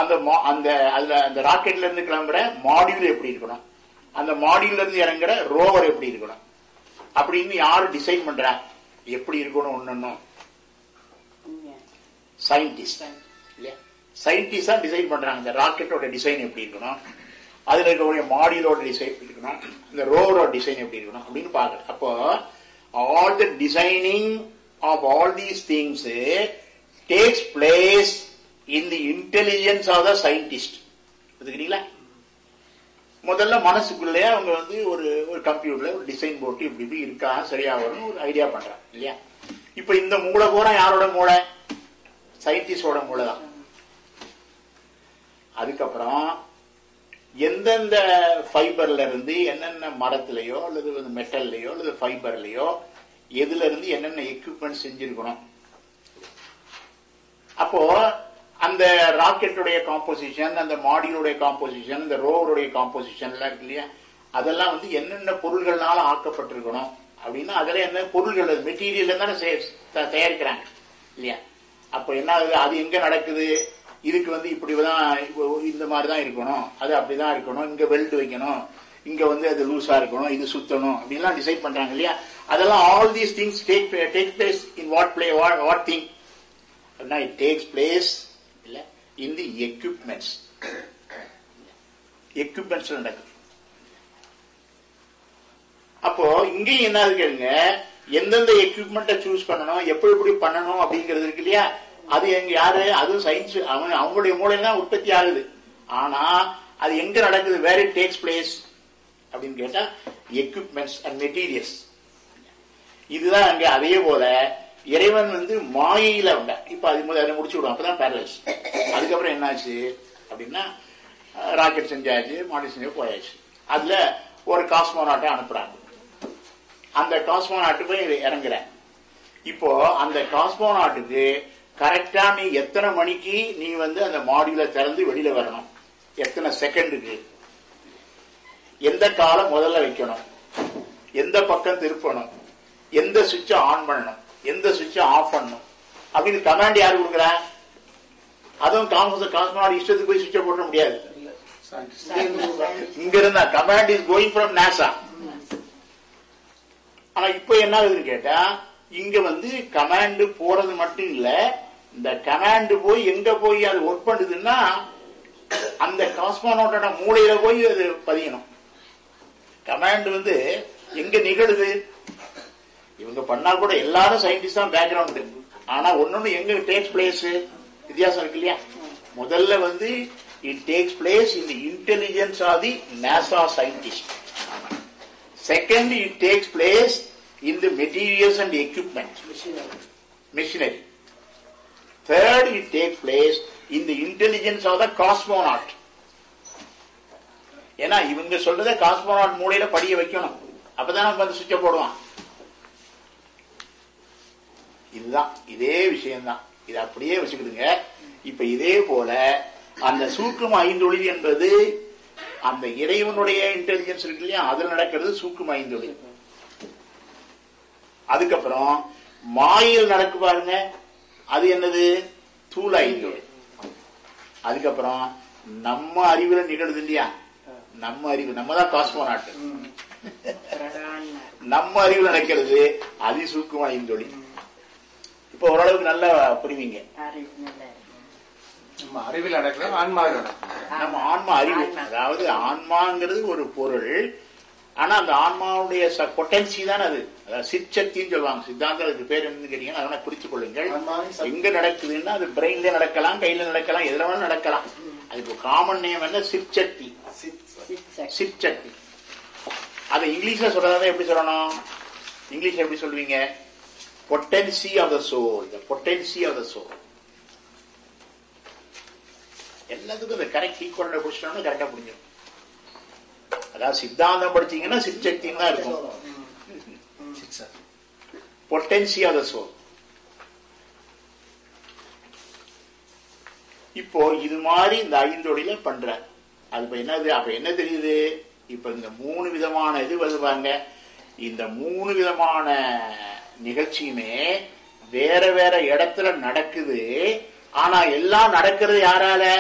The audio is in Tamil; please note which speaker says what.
Speaker 1: அந்த mo- அந்த அதுல அந்த ராக்கெட்ல இருந்து கிளம்புற மாடியூல் எப்படி இருக்கணும் அந்த மாடியூல்ல இருந்து இறங்குற ரோவர் எப்படி இருக்கணும் அப்படின்னு யாரு டிசைன் பண்றா எப்படி இருக்கணும் ஒண்ணும் சயின்டிஸ்ட் இல்லையா சயின்டிஸ்டா டிசைன் பண்றாங்க இந்த ராக்கெட்டோட டிசைன் எப்படி இருக்கணும் அதுல இருக்கக்கூடிய மாடியூலோட டிசைன் எப்படி இருக்கணும் இந்த ரோவரோட டிசைன் எப்படி இருக்கணும் அப்படின்னு பாக்குறேன் அப்போ all the designing of all these things takes place in the intelligence of the scientist புரிஞ்சுக்கிறீங்களா முதல்ல மனசுக்குள்ளே அவங்க வந்து ஒரு ஒரு கம்ப்யூட்டர்ல ஒரு டிசைன் போட்டு இப்படி இப்படி இருக்கா சரியா வரும் ஒரு ஐடியா பண்றாங்க இல்லையா இப்ப இந்த மூளை பூரா யாரோட மூளை சயின்டிஸ்டோட மூளை தான் அதுக்கப்புறம் எந்தெந்த ஃபைபர்ல இருந்து என்னென்ன மரத்திலேயோ அல்லது வந்து மெட்டல்லையோ அல்லது ஃபைபர்லயோ எதுல இருந்து என்னென்ன எக்யூப்மெண்ட் செஞ்சிருக்கணும் அப்போ அந்த ராக்கெட்டுடைய காம்போசிஷன் அந்த மாடியூலுடைய காம்போசிஷன் இந்த ரோவருடைய காம்போசிஷன் எல்லாம் இருக்கு இல்லையா அதெல்லாம் வந்து என்னென்ன பொருள்கள்னால ஆக்கப்பட்டிருக்கணும் அப்படின்னா அதுல என்ன பொருள்கள் மெட்டீரியல் தானே செய- த- தயாரிக்கிறாங்க இல்லையா அப்ப என்ன ஆகுது அது எங்க நடக்குது இதுக்கு வந்து இப்படிதான் இப்போ இந்த மாதிரி தான் இருக்கணும் அது அப்படிதான் இருக்கணும் இங்க வெல்ட் வைக்கணும் இங்க வந்து அது லூஸா இருக்கணும் இது சுத்தணும் அப்படின்லாம் டிசைட் பண்றாங்க இல்லையா அதெல்லாம் all these things take take place in what play what thing அப்படின்னா இட் டேக்ஸ் பிளேஸ் இல்ல இன் தி எக்யூப்மெண்ட்ஸ் எக்யூப்மெண்ட்ஸ் நடக்குது அப்போ இங்கேயும் என்ன கேளுங்க எந்தெந்த எக்யூப்மெண்ட்டை சூஸ் பண்ணணும் எப்படி எப்படி பண்ணணும் அப்படிங்கிறது இருக்கு இல்லையா அது எங்க யாரு அதுவும் சயின்ஸ் அவங்க அவங்களுடைய மூலையில தான் உற்பத்தி ஆகுது ஆனா அது எங்க நடக்குது வேர் இட் டேக்ஸ் பிளேஸ் அப்படின்னு கேட்டா எக்யூப்மெண்ட்ஸ் அண்ட் மெட்டீரியல்ஸ் இதுதான் அங்க அதே போல இறைவன் வந்து மாயையில உண்ட இப்ப அது முதல்ல அதை முடிச்சு விடும் அப்பதான் பேரலைஸ் அதுக்கப்புறம் என்னாச்சு அப்படின்னா ராக்கெட் செஞ்சாச்சு மாடி செஞ்சு போயாச்சு அதுல ஒரு காஸ்மோனாட்டை அனுப்புறாங்க அந்த காஸ்மோனாட்டு போய் இறங்குறேன் இப்போ அந்த காஸ்மோனாட்டுக்கு கரெக்டா நீ எத்தனை மணிக்கு நீ வந்து அந்த மாடியூல திறந்து வெளியில வரணும் எத்தனை செகண்டுக்கு எந்த காலம் முதல்ல வைக்கணும் எந்த பக்கம் திருப்பணும் எந்த சுவிட்சை ஆன் பண்ணணும் எந்த சுவிட்சை ஆஃப் பண்ணணும் அப்படின்னு கமாண்ட் யாரு கொடுக்குறா அதுவும் காங்கிரஸ் காஸ்மோனாட் இஷ்டத்துக்கு போய் சுவிட்சை போட முடியாது இங்க இருந்தா command is going from NASA ஆனா இப்போ என்ன ஆகுதுன்னு கேட்டா இங்க வந்து கமாண்ட் போறது மட்டும் இல்ல இந்த கமாண்ட் போய் எங்க போய் அது ஒர்க் பண்ணுதுன்னா அந்த காஸ்மோனோட்டோட மூளையில போய் அது பதியணும் கமாண்ட் வந்து எங்க நிகழுது இவங்க பண்ணா கூட எல்லாரும் சயின்டிஸ்ட் தான் பேக்ரவுண்ட் ஆனா ஒன்னொன்னு எங்க டேக்ஸ் பிளேஸ் வித்தியாசம் இருக்கு இல்லையா முதல்ல வந்து it takes place in intelligence of the NASA scientist second it takes place in the materials and equipment machinery third it take place in the intelligence of the cosmonaut ஏன்னா இவங்க சொல்றத காஸ்மோனாட் மூலையில படிய வைக்கணும் அப்பதான் நம்ம வந்து சுவிட்ச போடுவான் இதுதான் இதே விஷயம்தான் இது அப்படியே வச்சுக்கிடுங்க இப்ப இதே போல அந்த சூக்கும ஐந்தொழில் என்பது அந்த இறைவனுடைய இன்டெலிஜென்ஸ் இருக்கு இல்லையா அதுல நடக்கிறது சூக்கும ஐந்தொழில் அதுக்கப்புறம் மாயில் நடக்கு பாருங்க அது என்னது தூள ஐந்தொழில் அதுக்கப்புறம் நம்ம அறிவுல நிகழுது இல்லையா நம்ம அறிவு நம்ம தான் காஸ்மோ நாட்டு நம்ம அறிவுல நடக்கிறது அதிசூக்கும ஐந்தொழில் இப்ப ஓரளவுக்கு நல்லா புரிவீங்க
Speaker 2: நம்ம அறிவில் நடக்கிறது ஆன்மாவில் நடக்கிறது
Speaker 1: நம்ம ஆன்மா அறிவு அதாவது ஆன்மாங்கிறது ஒரு பொருள் ஆனா அந்த ஆன்மாவுடைய பொட்டன்சி தான் அது அதாவது சிற்சக்தின்னு சொல்லுவாங்க சித்தாந்தம் அதுக்கு பேர் என்னன்னு கேட்டீங்கன்னா அதெல்லாம் குறித்துக் கொள்ளுங்கள்
Speaker 2: ஆன்மாவின் சக்தி.
Speaker 1: எங்க நடக்குதுன்னா அது பிரெயின்ல நடக்கலாம் கையில நடக்கலாம் எதுல வேணாலும் நடக்கலாம் அதுக்கு காமன் நேம் என்ன சிற்சக்தி சிற்சக்தி அதை இங்கிலீஷ்ல சொல்றதா எப்படி சொல்லணும் இங்கிலீஷ்ல எப்படி சொல்லுவீங்க potency of the soul the potency of the soul எல்லாத்துக்கும் இந்த கரெக்ட் ஈக்குவல் பிடிச்சிட்டோம்னா கரெக்டா புரிஞ்சிடும் அதாவது சித்தாந்தம் படிச்சீங்கன்னா சிற்சக்தின்னு தான் இருக்கும் பொட்டன்சி ஆஃப் த சோல் இப்போ இது மாதிரி இந்த ஐந்தொழில பண்ற அது இப்ப என்னது அப்ப என்ன தெரியுது இப்ப இந்த மூணு விதமான இது வருவாங்க இந்த மூணு விதமான நிகழ்ச்சியுமே வேற வேற இடத்துல நடக்குது ஆனா எல்லாம் நடக்கிறது யாரால